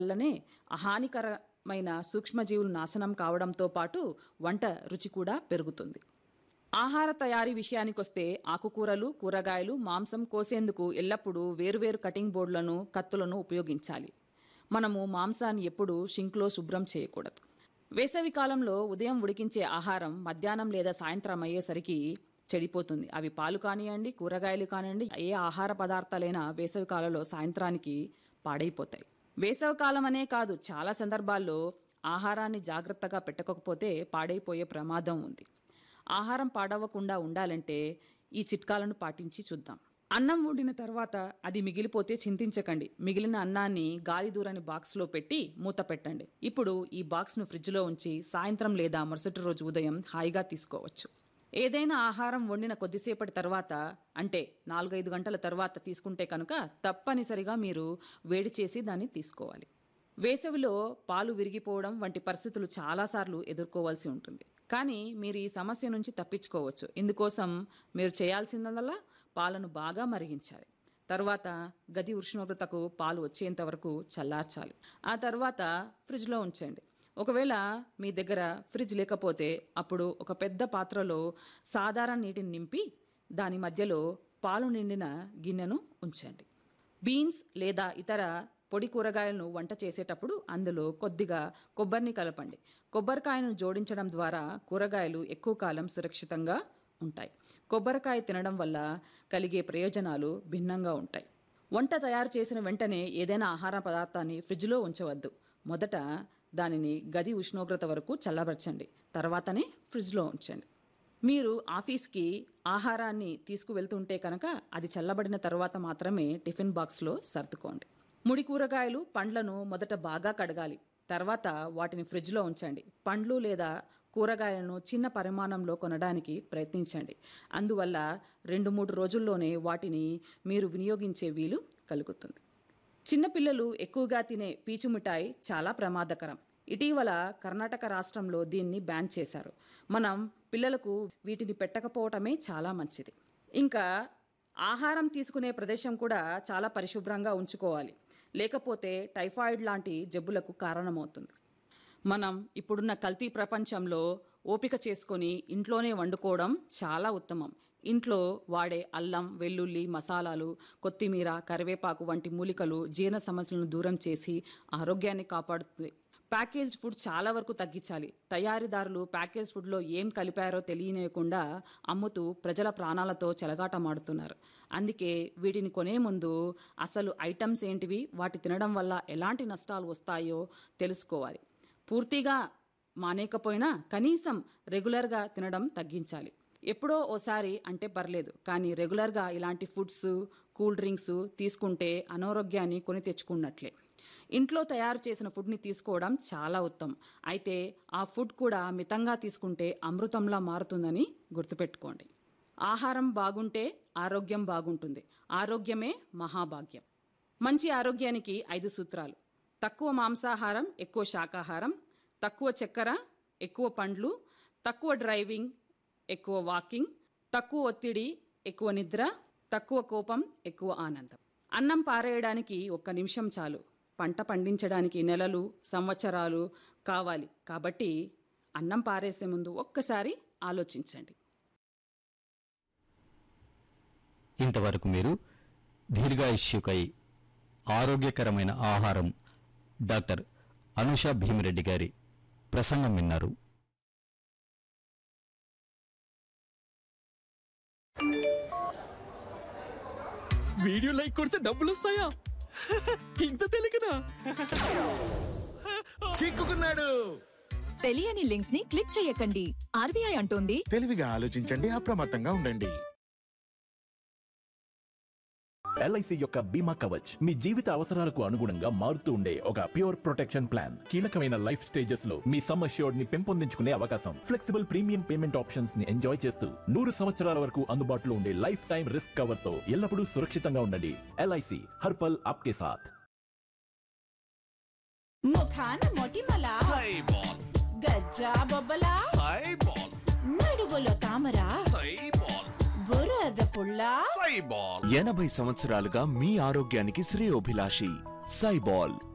వల్లనే హానికరమైన సూక్ష్మజీవులు నాశనం కావడంతో పాటు వంట రుచి కూడా పెరుగుతుంది ఆహార తయారీ విషయానికొస్తే ఆకుకూరలు కూరగాయలు మాంసం కోసేందుకు ఎల్లప్పుడూ వేరువేరు కటింగ్ బోర్డులను కత్తులను ఉపయోగించాలి మనము మాంసాన్ని ఎప్పుడూ షింక్లో శుభ్రం చేయకూడదు వేసవి కాలంలో ఉదయం ఉడికించే ఆహారం మధ్యాహ్నం లేదా సాయంత్రం అయ్యేసరికి చెడిపోతుంది అవి పాలు కానివ్వండి కూరగాయలు కానివ్వండి ఏ ఆహార పదార్థాలైనా వేసవి కాలంలో సాయంత్రానికి పాడైపోతాయి వేసవి కాలం అనే కాదు చాలా సందర్భాల్లో ఆహారాన్ని జాగ్రత్తగా పెట్టకపోతే పాడైపోయే ప్రమాదం ఉంది ఆహారం పాడవకుండా ఉండాలంటే ఈ చిట్కాలను పాటించి చూద్దాం అన్నం వండిన తర్వాత అది మిగిలిపోతే చింతించకండి మిగిలిన అన్నాన్ని గాలి దూరని బాక్స్లో పెట్టి మూత పెట్టండి ఇప్పుడు ఈ బాక్స్ను ఫ్రిడ్జ్లో ఉంచి సాయంత్రం లేదా మరుసటి రోజు ఉదయం హాయిగా తీసుకోవచ్చు ఏదైనా ఆహారం వండిన కొద్దిసేపటి తర్వాత అంటే నాలుగైదు గంటల తర్వాత తీసుకుంటే కనుక తప్పనిసరిగా మీరు వేడి చేసి దాన్ని తీసుకోవాలి వేసవిలో పాలు విరిగిపోవడం వంటి పరిస్థితులు చాలాసార్లు ఎదుర్కోవాల్సి ఉంటుంది కానీ మీరు ఈ సమస్య నుంచి తప్పించుకోవచ్చు ఇందుకోసం మీరు చేయాల్సిందల్లా పాలను బాగా మరిగించాలి తర్వాత గది ఉష్ణోగ్రతకు పాలు వచ్చేంత వరకు చల్లార్చాలి ఆ తర్వాత ఫ్రిడ్జ్లో ఉంచండి ఒకవేళ మీ దగ్గర ఫ్రిడ్జ్ లేకపోతే అప్పుడు ఒక పెద్ద పాత్రలో సాధారణ నీటిని నింపి దాని మధ్యలో పాలు నిండిన గిన్నెను ఉంచండి బీన్స్ లేదా ఇతర పొడి కూరగాయలను వంట చేసేటప్పుడు అందులో కొద్దిగా కొబ్బరిని కలపండి కొబ్బరికాయను జోడించడం ద్వారా కూరగాయలు ఎక్కువ కాలం సురక్షితంగా ఉంటాయి కొబ్బరికాయ తినడం వల్ల కలిగే ప్రయోజనాలు భిన్నంగా ఉంటాయి వంట తయారు చేసిన వెంటనే ఏదైనా ఆహార పదార్థాన్ని ఫ్రిడ్జ్లో ఉంచవద్దు మొదట దానిని గది ఉష్ణోగ్రత వరకు చల్లబరచండి తర్వాతనే ఫ్రిడ్జ్లో ఉంచండి మీరు ఆఫీస్కి ఆహారాన్ని తీసుకువెళ్తుంటే కనుక అది చల్లబడిన తర్వాత మాత్రమే టిఫిన్ బాక్స్లో సర్దుకోండి ముడి కూరగాయలు పండ్లను మొదట బాగా కడగాలి తర్వాత వాటిని ఫ్రిడ్జ్లో ఉంచండి పండ్లు లేదా కూరగాయలను చిన్న పరిమాణంలో కొనడానికి ప్రయత్నించండి అందువల్ల రెండు మూడు రోజుల్లోనే వాటిని మీరు వినియోగించే వీలు కలుగుతుంది చిన్నపిల్లలు ఎక్కువగా తినే పీచు మిఠాయి చాలా ప్రమాదకరం ఇటీవల కర్ణాటక రాష్ట్రంలో దీన్ని బ్యాన్ చేశారు మనం పిల్లలకు వీటిని పెట్టకపోవటమే చాలా మంచిది ఇంకా ఆహారం తీసుకునే ప్రదేశం కూడా చాలా పరిశుభ్రంగా ఉంచుకోవాలి లేకపోతే టైఫాయిడ్ లాంటి జబ్బులకు కారణమవుతుంది మనం ఇప్పుడున్న కల్తీ ప్రపంచంలో ఓపిక చేసుకొని ఇంట్లోనే వండుకోవడం చాలా ఉత్తమం ఇంట్లో వాడే అల్లం వెల్లుల్లి మసాలాలు కొత్తిమీర కరివేపాకు వంటి మూలికలు జీర్ణ సమస్యలను దూరం చేసి ఆరోగ్యాన్ని కాపాడుతుంది ప్యాకేజ్డ్ ఫుడ్ చాలా వరకు తగ్గించాలి తయారీదారులు ప్యాకేజ్ ఫుడ్లో ఏం కలిపారో తెలియనియకుండా అమ్ముతూ ప్రజల ప్రాణాలతో చెలగాటమాడుతున్నారు అందుకే వీటిని కొనే ముందు అసలు ఐటమ్స్ ఏంటివి వాటి తినడం వల్ల ఎలాంటి నష్టాలు వస్తాయో తెలుసుకోవాలి పూర్తిగా మానేకపోయినా కనీసం రెగ్యులర్గా తినడం తగ్గించాలి ఎప్పుడో ఓసారి అంటే పర్లేదు కానీ రెగ్యులర్గా ఇలాంటి ఫుడ్స్ కూల్ డ్రింక్స్ తీసుకుంటే అనారోగ్యాన్ని కొని తెచ్చుకున్నట్లే ఇంట్లో తయారు చేసిన ఫుడ్ని తీసుకోవడం చాలా ఉత్తమం అయితే ఆ ఫుడ్ కూడా మితంగా తీసుకుంటే అమృతంలా మారుతుందని గుర్తుపెట్టుకోండి ఆహారం బాగుంటే ఆరోగ్యం బాగుంటుంది ఆరోగ్యమే మహాభాగ్యం మంచి ఆరోగ్యానికి ఐదు సూత్రాలు తక్కువ మాంసాహారం ఎక్కువ శాకాహారం తక్కువ చక్కెర ఎక్కువ పండ్లు తక్కువ డ్రైవింగ్ ఎక్కువ వాకింగ్ తక్కువ ఒత్తిడి ఎక్కువ నిద్ర తక్కువ కోపం ఎక్కువ ఆనందం అన్నం పారేయడానికి ఒక్క నిమిషం చాలు పంట పండించడానికి నెలలు సంవత్సరాలు కావాలి కాబట్టి అన్నం పారేసే ముందు ఒక్కసారి ఆలోచించండి ఇంతవరకు మీరు దీర్ఘాయుష్యుకై ఆరోగ్యకరమైన ఆహారం డాక్టర్ అనుష భీమిరెడ్డి గారి ప్రసంగం విన్నారు వీడియో లైక్ కొడితే డబ్బులు వస్తాయా ఇంత తెలియకనా చిక్కుకున్నాడు తెలియని లింక్స్ ని క్లిక్ చేయకండి ఆర్బీఐ అంటోంది తెలివిగా ఆలోచించండి అప్రమత్తంగా ఉండండి ఎల్ఐసి యొక్క బీమా కవచ్ మీ జీవిత అవసరాలకు అనుగుణంగా మారుతూ ఉండే ఒక ప్యూర్ ప్రొటెక్షన్ ప్లాన్ కీలకమైన లైఫ్ స్టేజెస్ లో మీ సమ్ అష్యూర్డ్ ని పెంపొందించుకునే అవకాశం ఫ్లెక్సిబుల్ ప్రీమియం పేమెంట్ ఆప్షన్స్ ని ఎంజాయ్ చేస్తూ నూరు సంవత్సరాల వరకు అందుబాటులో ఉండే లైఫ్ టైం రిస్క్ కవర్ తో ఎల్లప్పుడూ సురక్షితంగా ఉండండి ఎల్ఐసి హర్పల్ ఆప్కే సాథ్ ముఖాన మొటిమల గజ్జా బొబ్బల నడుగులో తామర బురద పుల్ల ఎనభై సంవత్సరాలుగా మీ ఆరోగ్యానికి శ్రేయోభిలాషి సైబాల్